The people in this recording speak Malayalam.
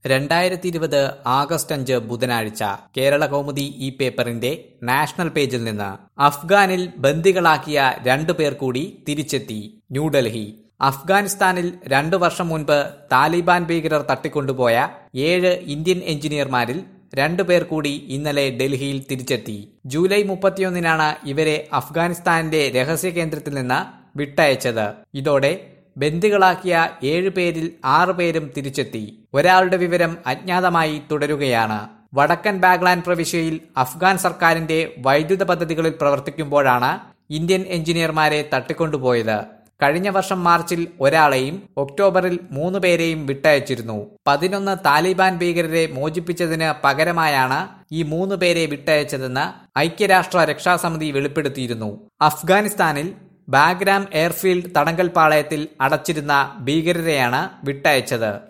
രണ്ടായിരത്തി ഇരുപത് ആഗസ്റ്റ് അഞ്ച് ബുധനാഴ്ച കേരള കൗമുദി ഈ പേപ്പറിന്റെ നാഷണൽ പേജിൽ നിന്ന് അഫ്ഗാനിൽ ബന്ദികളാക്കിയ രണ്ടു പേർ കൂടി തിരിച്ചെത്തി ന്യൂഡൽഹി അഫ്ഗാനിസ്ഥാനിൽ രണ്ടു വർഷം മുൻപ് താലിബാൻ ഭീകരർ തട്ടിക്കൊണ്ടുപോയ ഏഴ് ഇന്ത്യൻ എഞ്ചിനീയർമാരിൽ രണ്ടുപേർ കൂടി ഇന്നലെ ഡൽഹിയിൽ തിരിച്ചെത്തി ജൂലൈ മുപ്പത്തിയൊന്നിനാണ് ഇവരെ അഫ്ഗാനിസ്ഥാനിന്റെ രഹസ്യ കേന്ദ്രത്തിൽ നിന്ന് വിട്ടയച്ചത് ഇതോടെ ബന്ദികളാക്കിയ ഏഴു പേരിൽ ആറു പേരും തിരിച്ചെത്തി ഒരാളുടെ വിവരം അജ്ഞാതമായി തുടരുകയാണ് വടക്കൻ ബാഗ്ലാൻ പ്രവിശ്യയിൽ അഫ്ഗാൻ സർക്കാരിന്റെ വൈദ്യുത പദ്ധതികളിൽ പ്രവർത്തിക്കുമ്പോഴാണ് ഇന്ത്യൻ എഞ്ചിനീയർമാരെ തട്ടിക്കൊണ്ടുപോയത് കഴിഞ്ഞ വർഷം മാർച്ചിൽ ഒരാളെയും ഒക്ടോബറിൽ മൂന്ന് പേരെയും വിട്ടയച്ചിരുന്നു പതിനൊന്ന് താലിബാൻ ഭീകരരെ മോചിപ്പിച്ചതിന് പകരമായാണ് ഈ മൂന്ന് പേരെ വിട്ടയച്ചതെന്ന് ഐക്യരാഷ്ട്ര രക്ഷാസമിതി വെളിപ്പെടുത്തിയിരുന്നു അഫ്ഗാനിസ്ഥാനിൽ ബാഗ്രാം എയർഫീൽഡ് തടങ്കൽ പാളയത്തിൽ അടച്ചിരുന്ന ഭീകരരെയാണ് വിട്ടയച്ചത്